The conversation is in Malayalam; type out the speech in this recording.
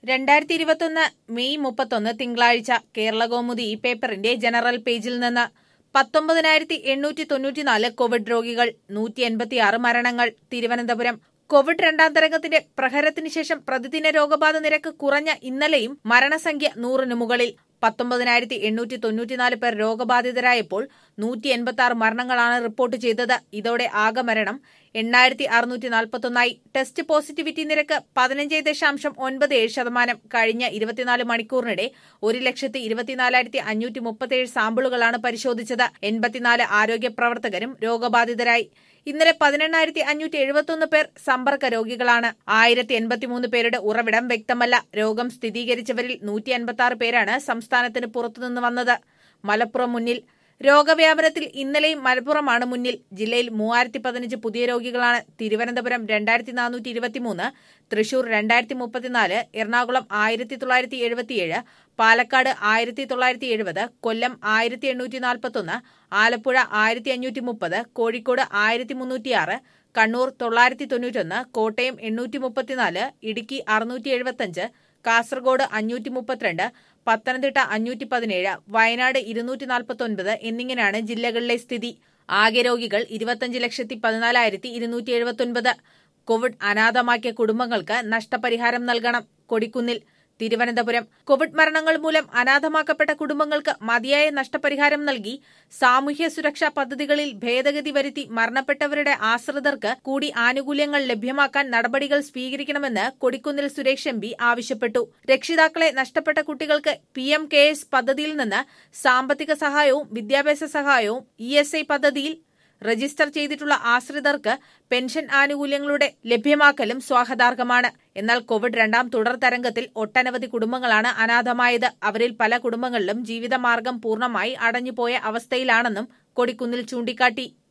രണ്ടായിരത്തി ഇരുപത്തൊന്ന് മെയ് മുപ്പത്തൊന്ന് തിങ്കളാഴ്ച കേരളകൗമുദി ഈ പേപ്പറിന്റെ ജനറൽ പേജിൽ നിന്ന് പത്തൊമ്പതിനായിരത്തി എണ്ണൂറ്റി തൊണ്ണൂറ്റിനാല് കോവിഡ് രോഗികൾ നൂറ്റി എൺപത്തിയാറ് മരണങ്ങൾ തിരുവനന്തപുരം കോവിഡ് രണ്ടാം തരംഗത്തിന്റെ പ്രഹരത്തിന് ശേഷം പ്രതിദിന രോഗബാധ നിരക്ക് കുറഞ്ഞ ഇന്നലെയും മരണസംഖ്യ നൂറിന് മുകളിൽ പത്തൊമ്പതിനായിരത്തി എണ്ണൂറ്റി തൊണ്ണൂറ്റിനാല് പേർ രോഗബാധിതരായപ്പോൾ നൂറ്റി എൺപത്തി ആറ് മരണങ്ങളാണ് റിപ്പോർട്ട് ചെയ്തത് ഇതോടെ ആകെ മരണം എണ്ണായിരത്തി അറുന്നൂറ്റി നാൽപ്പത്തൊന്നായി ടെസ്റ്റ് പോസിറ്റിവിറ്റി നിരക്ക് പതിനഞ്ച് ദശാംശം ഒൻപത് ഏഴ് ശതമാനം കഴിഞ്ഞ ഇരുപത്തിനാല് മണിക്കൂറിനിടെ ഒരു ലക്ഷത്തി ഇരുപത്തിനാലായിരത്തി അഞ്ഞൂറ്റി മുപ്പത്തിയേഴ് സാമ്പിളുകളാണ് പരിശോധിച്ചത് എൺപത്തിനാല് ആരോഗ്യ പ്രവർത്തകരും രോഗബാധിതരായി ഇന്നലെ പതിനെണ്ണായിരത്തി അഞ്ഞൂറ്റി എഴുപത്തൊന്ന് പേർ സമ്പർക്ക രോഗികളാണ് ആയിരത്തി എൺപത്തിമൂന്ന് പേരുടെ ഉറവിടം വ്യക്തമല്ല രോഗം സ്ഥിരീകരിച്ചവരിൽ നൂറ്റി അൻപത്തി ആറ് പേരാണ് സംസ്ഥാനത്തിന് പുറത്തുനിന്ന് വന്നത് മലപ്പുറം മുന്നിൽ രോഗവ്യാപനത്തിൽ ഇന്നലെയും മലപ്പുറമാണ് മുന്നിൽ ജില്ലയിൽ മൂവായിരത്തി പതിനഞ്ച് പുതിയ രോഗികളാണ് തിരുവനന്തപുരം രണ്ടായിരത്തി നാനൂറ്റി ഇരുപത്തിമൂന്ന് തൃശൂർ രണ്ടായിരത്തി മുപ്പത്തിനാല് എറണാകുളം ആയിരത്തി തൊള്ളായിരത്തി എഴുപത്തിയേഴ് പാലക്കാട് ആയിരത്തി തൊള്ളായിരത്തി എഴുപത് കൊല്ലം ആയിരത്തി എണ്ണൂറ്റി നാൽപ്പത്തൊന്ന് ആലപ്പുഴ ആയിരത്തി അഞ്ഞൂറ്റി മുപ്പത് കോഴിക്കോട് ആയിരത്തി മുന്നൂറ്റിയാറ് കണ്ണൂർ തൊള്ളായിരത്തി തൊണ്ണൂറ്റൊന്ന് കോട്ടയം എണ്ണൂറ്റി മുപ്പത്തിനാല് ഇടുക്കി അറുന്നൂറ്റി എഴുപത്തഞ്ച് കാസർഗോഡ് അഞ്ഞൂറ്റി മുപ്പത്തിരണ്ട് പത്തനംതിട്ട അഞ്ഞൂറ്റി പതിനേഴ് വയനാട് ഇരുന്നൂറ്റി നാൽപ്പത്തൊൻപത് എന്നിങ്ങനെയാണ് ജില്ലകളിലെ സ്ഥിതി ആകെ രോഗികൾ ഇരുപത്തഞ്ച് ലക്ഷത്തി പതിനാലായിരത്തി ഇരുന്നൂറ്റി എഴുപത്തൊൻപത് കോവിഡ് അനാഥമാക്കിയ കുടുംബങ്ങൾക്ക് നഷ്ടപരിഹാരം നൽകണം കൊടിക്കുന്നിൽ തിരുവനന്തപുരം കോവിഡ് മരണങ്ങൾ മൂലം അനാഥമാക്കപ്പെട്ട കുടുംബങ്ങൾക്ക് മതിയായ നഷ്ടപരിഹാരം നൽകി സാമൂഹ്യ സുരക്ഷാ പദ്ധതികളിൽ ഭേദഗതി വരുത്തി മരണപ്പെട്ടവരുടെ ആശ്രിതർക്ക് കൂടി ആനുകൂല്യങ്ങൾ ലഭ്യമാക്കാൻ നടപടികൾ സ്വീകരിക്കണമെന്ന് കൊടിക്കുന്നിൽ സുരേഷ് എം ആവശ്യപ്പെട്ടു രക്ഷിതാക്കളെ നഷ്ടപ്പെട്ട കുട്ടികൾക്ക് പി എം കെയേഴ്സ് പദ്ധതിയിൽ നിന്ന് സാമ്പത്തിക സഹായവും വിദ്യാഭ്യാസ സഹായവും ഇ എസ് ഐ പദ്ധതിയിൽ രജിസ്റ്റർ ചെയ്തിട്ടുള്ള ആശ്രിതർക്ക് പെൻഷൻ ആനുകൂല്യങ്ങളുടെ ലഭ്യമാക്കലും സ്വാഗതാർഹമാണ് എന്നാൽ കോവിഡ് രണ്ടാം തുടർ തരംഗത്തിൽ ഒട്ടനവധി കുടുംബങ്ങളാണ് അനാഥമായത് അവരിൽ പല കുടുംബങ്ങളിലും ജീവിതമാർഗം പൂർണ്ണമായി അടഞ്ഞുപോയ അവസ്ഥയിലാണെന്നും കൊടിക്കുന്നിൽ ചൂണ്ടിക്കാട്ടി